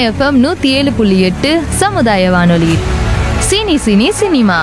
FM நூற்றி ஏழு புள்ளி எட்டு சமுதாய வானொலி சினி சினி சினிமா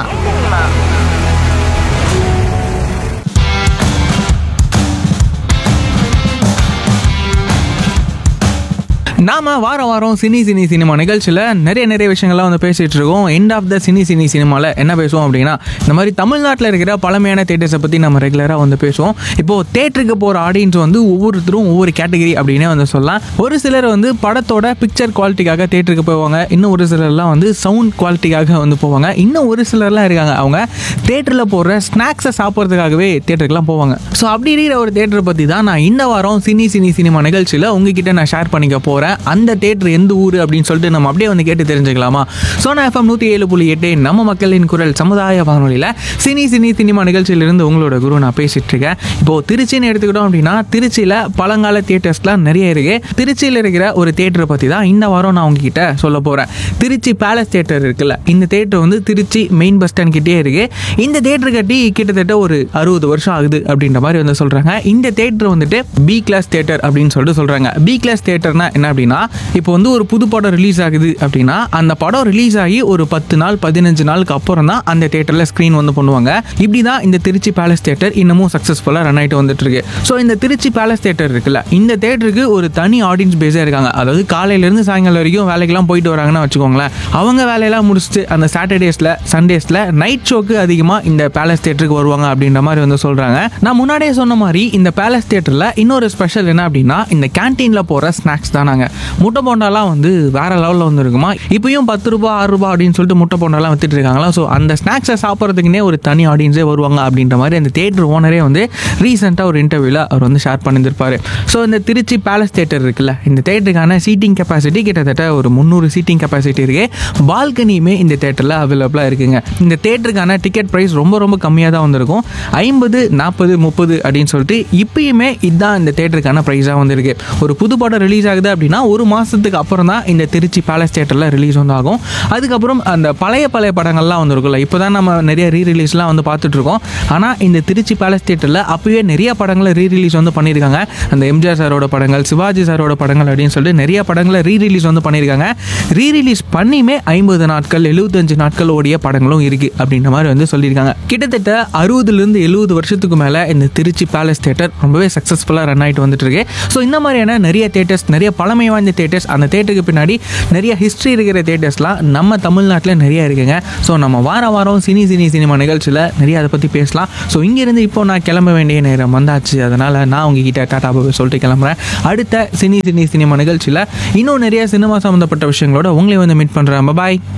நாம வாரம் வாரம் சினி சினி சினிமா நிகழ்ச்சியில் நிறைய நிறைய விஷயங்கள்லாம் வந்து பேசிட்டு இருக்கோம் end of the cine cine சினிமாவில் என்ன பேசுவோம் அப்படின்னா இந்த மாதிரி தமிழ்நாட்டில் இருக்கிற பழமையான தேட்டர்ஸை பற்றி நம்ம ரெகுலராக வந்து பேசுவோம் இப்போ தேட்டருக்கு போகிற ஆடியன்ஸ் வந்து ஒவ்வொருத்தரும் ஒவ்வொரு கேட்டகரி அப்படின்னே வந்து சொல்லலாம் ஒரு சிலர் வந்து படத்தோட பிக்சர் குவாலிட்டிக்காக தேட்டருக்கு போவாங்க இன்னும் ஒரு சிலர்லாம் வந்து சவுண்ட் குவாலிட்டிக்காக வந்து போவாங்க இன்னும் ஒரு சிலர்லாம் இருக்காங்க அவங்க தேட்டரில் போடுற ஸ்நாக்ஸை சாப்பிட்றதுக்காகவே தேட்டருக்குலாம் போவாங்க ஸோ அப்படி இருக்கிற ஒரு தேட்டரை பற்றி தான் நான் இந்த வாரம் சினி சினி சினிமா நிகழ்ச்சியில் உங்ககிட்ட நான் ஷேர் பண்ணிக்க போகிறேன் அந்த தேட்டர் எந்த ஊர் அப்படின்னு சொல்லிட்டு நம்ம அப்படியே வந்து கேட்டு தெரிஞ்சுக்கலாமா சோனா எஃப்எம் நூற்றி ஏழு புள்ளி எட்டு நம்ம மக்களின் குரல் சமுதாய வானொலியில் சினி சினி சினிமா நிகழ்ச்சியிலிருந்து உங்களோட குரு நான் பேசிட்டு இருக்கேன் இப்போது திருச்சின்னு எடுத்துக்கிட்டோம் அப்படின்னா திருச்சியில் பழங்கால தியேட்டர்ஸ்லாம் நிறைய இருக்கு திருச்சியில் இருக்கிற ஒரு தேட்டரை பற்றி தான் இந்த வாரம் நான் உங்ககிட்ட சொல்ல போகிறேன் திருச்சி பேலஸ் தேட்டர் இருக்குல்ல இந்த தேட்டர் வந்து திருச்சி மெயின் பஸ் ஸ்டாண்ட் கிட்டே இருக்கு இந்த தேட்டர் கட்டி கிட்டத்தட்ட ஒரு அறுபது வருஷம் ஆகுது அப்படின்ற மாதிரி வந்து சொல்கிறாங்க இந்த தேட்டர் வந்துட்டு பி கிளாஸ் தேட்டர் அப்படின்னு சொல்லிட்டு சொல்கிறாங்க பி கிளாஸ் தேட்டர்னா என்ன அப்படின்னா இப்போ வந்து ஒரு புது படம் ரிலீஸ் ஆகுது அப்படின்னா அந்த படம் ரிலீஸ் ஆகி ஒரு பத்து நாள் பதினஞ்சு நாளுக்கு அப்புறம் தான் அந்த தேட்டரில் ஸ்க்ரீன் வந்து பண்ணுவாங்க இப்படி தான் இந்த திருச்சி பேலஸ் தேட்டர் இன்னமும் சக்ஸஸ்ஃபுல்லாக ரன் ஆகிட்டு வந்துட்டு இருக்கு ஸோ இந்த திருச்சி பேலஸ் தேட்டர் இருக்குல்ல இந்த தேட்டருக்கு ஒரு தனி ஆடியன்ஸ் பேஸாக இருக்காங்க அதாவது காலையிலேருந்து சாயங்காலம் வரைக்கும் வேலைக்கெல்லாம் போயிட்டு வராங்கன்னு வச்சுக்கோங்களேன் அவங்க வேலையெல்லாம் முடிச்சுட்டு அந்த சாட்டர்டேஸில் சண்டேஸில் நைட் ஷோக்கு அதிகமாக இந்த பேலஸ் தேட்டருக்கு வருவாங்க அப்படின்ற மாதிரி வந்து சொல்கிறாங்க நான் முன்னாடியே சொன்ன மாதிரி இந்த பேலஸ் தேட்டரில் இன்னொரு ஸ்பெஷல் என்ன அப்படின்னா இந்த கேன்டீனில் போகிற ஸ்நாக்ஸ் தான் நாங்கள் முட்டை போண்டாலாம் வந்து வேற லெவலில் வந்து இருக்குமா இப்பயும் பத்து ரூபா ஆறு ரூபா அப்படின்னு சொல்லிட்டு முட்டை போண்டாலாம் வித்துட்டு இருக்காங்களா ஸோ அந்த ஸ்நாக்ஸை சாப்பிட்றதுக்குனே ஒரு தனி ஆடியன்ஸே வருவாங்க அப்படின்ற மாதிரி அந்த தேட்டர் ஓனரே வந்து ரீசெண்டாக ஒரு இன்டர்வியூவில் அவர் வந்து ஷேர் பண்ணியிருப்பார் ஸோ இந்த திருச்சி பேலஸ் தேட்டர் இருக்குல்ல இந்த தேட்டருக்கான சீட்டிங் கெப்பாசிட்டி கிட்டத்தட்ட ஒரு முந்நூறு சீட்டிங் கெப்பாசிட்டி இருக்கு பால்கனியுமே இந்த தேட்டரில் அவைலபிளாக இருக்குங்க இந்த தேட்டருக்கான டிக்கெட் ப்ரைஸ் ரொம்ப ரொம்ப கம்மியாக தான் வந்திருக்கும் ஐம்பது நாற்பது முப்பது அப்படின்னு சொல்லிட்டு இப்பயுமே இதுதான் இந்த தேட்டருக்கான ப்ரைஸாக வந்திருக்கு ஒரு புது படம் ரிலீஸ் ஆகுது அப்படின்னா ஒரு மாதத்துக்கு அப்புறம் தான் இந்த திருச்சி பேலஸ் தேட்டரில் ரிலீஸ் வந்து ஆகும் அதுக்கப்புறம் அந்த பழைய பழைய படங்கள்லாம் வந்திருக்கும்ல இப்போ தான் நம்ம நிறைய ரீ ரிலீஸ்லாம் வந்து பார்த்துட்டு இருக்கோம் ஆனால் இந்த திருச்சி பேலஸ் தேட்டரில் அப்பயே நிறைய படங்களை ரீ ரிலீஸ் வந்து பண்ணியிருக்காங்க அந்த எம்ஜிஆர் சாரோட படங்கள் சிவாஜி சாரோட படங்கள் அப்படின்னு சொல்லிட்டு நிறைய படங்களை ரீ ரிலீஸ் வந்து பண்ணியிருக்காங்க ரீ ரிலீஸ் பண்ணியுமே ஐம்பது நாட்கள் எழுபத்தஞ்சு நாட்கள் ஓடிய படங்களும் இருக்குது அப்படின்ற மாதிரி வந்து சொல்லியிருக்காங்க கிட்டத்தட்ட அறுபதுலேருந்து எழுபது வருஷத்துக்கு மேலே இந்த திருச்சி பேலஸ் தேட்டர் ரொம்பவே சக்ஸஸ்ஃபுல்லாக ரன் ஆகிட்டு வந்துட்டு இருக்கு ஸோ இந்த மாதிரியான நிறைய தேட்டர்ஸ் நிறைய பழமை வாய்ந்த தேட்டர்ஸ் அந்த தேட்டருக்கு பின்னாடி நிறைய ஹிஸ்ட்ரி இருக்கிற தேட்டர்ஸ்லாம் நம்ம தமிழ்நாட்டில் நிறைய இருக்குங்க ஸோ நம்ம வார வாரம் சினி சினி சினிமா நிகழ்ச்சியில் நிறைய அதை பற்றி பேசலாம் ஸோ இங்கேருந்து இப்போ நான் கிளம்ப வேண்டிய நேரம் வந்தாச்சு அதனால் நான் உங்ககிட்ட டாட்டா பாபு சொல்லிட்டு கிளம்புறேன் அடுத்த சினி சினி சினிமா நிகழ்ச்சியில் இன்னும் நிறைய சினிமா சம்மந்தப்பட்ட விஷயங்களோட உங்களை வந்து மீட் பண்ணுறேன் பாய்